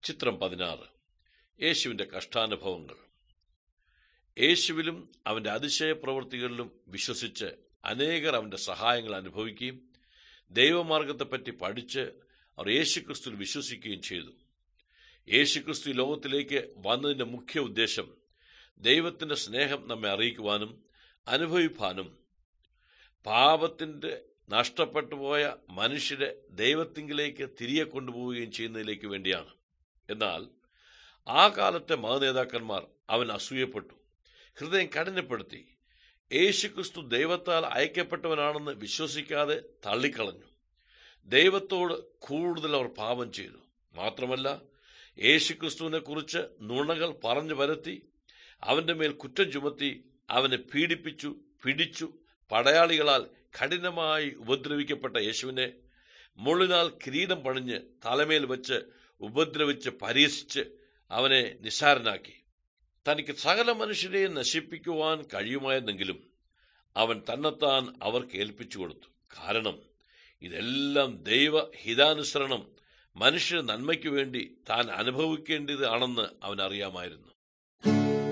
ചിത്രം പതിനാറ് യേശുവിന്റെ കഷ്ടാനുഭവങ്ങൾ യേശുവിലും അവന്റെ അതിശയ പ്രവൃത്തികളിലും വിശ്വസിച്ച് അനേകർ അവന്റെ സഹായങ്ങൾ അനുഭവിക്കുകയും ദൈവമാർഗത്തെപ്പറ്റി പഠിച്ച് അവർ യേശുക്രിസ്തുവിൽ വിശ്വസിക്കുകയും ചെയ്തു യേശുക്രിസ്തു ഈ ലോകത്തിലേക്ക് വന്നതിന്റെ മുഖ്യ ഉദ്ദേശം ദൈവത്തിന്റെ സ്നേഹം നമ്മെ അറിയിക്കുവാനും അനുഭവിപ്പാനും പാപത്തിന്റെ നഷ്ടപ്പെട്ടു പോയ മനുഷ്യരെ ദൈവത്തിങ്കിലേക്ക് തിരികെ കൊണ്ടുപോവുകയും ചെയ്യുന്നതിലേക്ക് വേണ്ടിയാണ് എന്നാൽ ആ കാലത്തെ മതനേതാക്കന്മാർ അവൻ അസൂയപ്പെട്ടു ഹൃദയം കഠിനപ്പെടുത്തി യേശുക്രിസ്തു ദൈവത്താൽ അയക്കപ്പെട്ടവനാണെന്ന് വിശ്വസിക്കാതെ തള്ളിക്കളഞ്ഞു ദൈവത്തോട് കൂടുതൽ അവർ പാപം ചെയ്തു മാത്രമല്ല യേശുക്രിസ്തുവിനെ കുറിച്ച് നുണകൾ പറഞ്ഞു വരത്തി അവന്റെ മേൽ കുറ്റം ചുമത്തി അവനെ പീഡിപ്പിച്ചു പിടിച്ചു പടയാളികളാൽ കഠിനമായി ഉപദ്രവിക്കപ്പെട്ട യേശുവിനെ മുള്ളിനാൽ കിരീടം പണിഞ്ഞ് തലമേൽ വെച്ച് ഉപദ്രവിച്ച് പരിഹസിച്ച് അവനെ നിസ്സാരനാക്കി തനിക്ക് സകല മനുഷ്യരെയും നശിപ്പിക്കുവാൻ കഴിയുമായിരുന്നെങ്കിലും അവൻ തന്നെത്താൻ അവർക്ക് ഏൽപ്പിച്ചു കൊടുത്തു കാരണം ഇതെല്ലാം ദൈവ ഹിതാനുസരണം മനുഷ്യ നന്മയ്ക്കു വേണ്ടി താൻ അനുഭവിക്കേണ്ടതാണെന്ന് അവൻ അറിയാമായിരുന്നു